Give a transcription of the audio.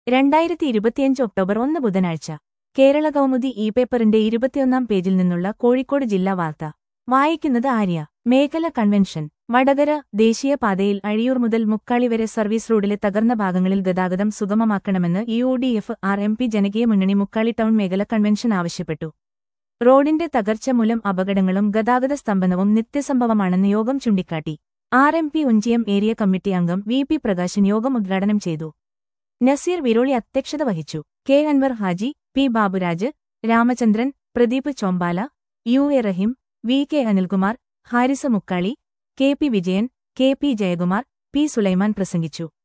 രണ്ടായിരത്തി ഇരുപത്തിയഞ്ച് ഒക്ടോബർ ഒന്ന് ബുധനാഴ്ച കേരള കൗമുദി ഇ പേപ്പറിന്റെ ഇരുപത്തിയൊന്നാം പേജിൽ നിന്നുള്ള കോഴിക്കോട് ജില്ലാ വാർത്ത വായിക്കുന്നത് ആര്യ മേഖല കൺവെൻഷൻ വടകര ദേശീയപാതയിൽ അഴിയൂർ മുതൽ മുക്കാളി വരെ സർവീസ് റോഡിലെ തകർന്ന ഭാഗങ്ങളിൽ ഗതാഗതം സുഗമമാക്കണമെന്ന് U D F R M P ജനകീയ മുന്നണി മുക്കാളി ടൗൺ മേഖല കൺവെൻഷൻ ആവശ്യപ്പെട്ടു റോഡിന്റെ തകർച്ച മൂലം അപകടങ്ങളും ഗതാഗത സ്തംഭനവും നിത്യസംഭവമാണെന്ന് യോഗം ചൂണ്ടിക്കാട്ടി R M P Onchiyam area committee അംഗം വി പി പ്രകാശൻ യോഗം ഉദ്ഘാടനം ചെയ്തു നസീർ വിരോളി അധ്യക്ഷത വഹിച്ചു K Anwar Haji P Baburaj Ramachandran Pradeep Chombala U A Rahim V K Anilkumar Haris Mukkali K P Vijayan K P Jayakumar P Sulaiman പ്രസംഗിച്ചു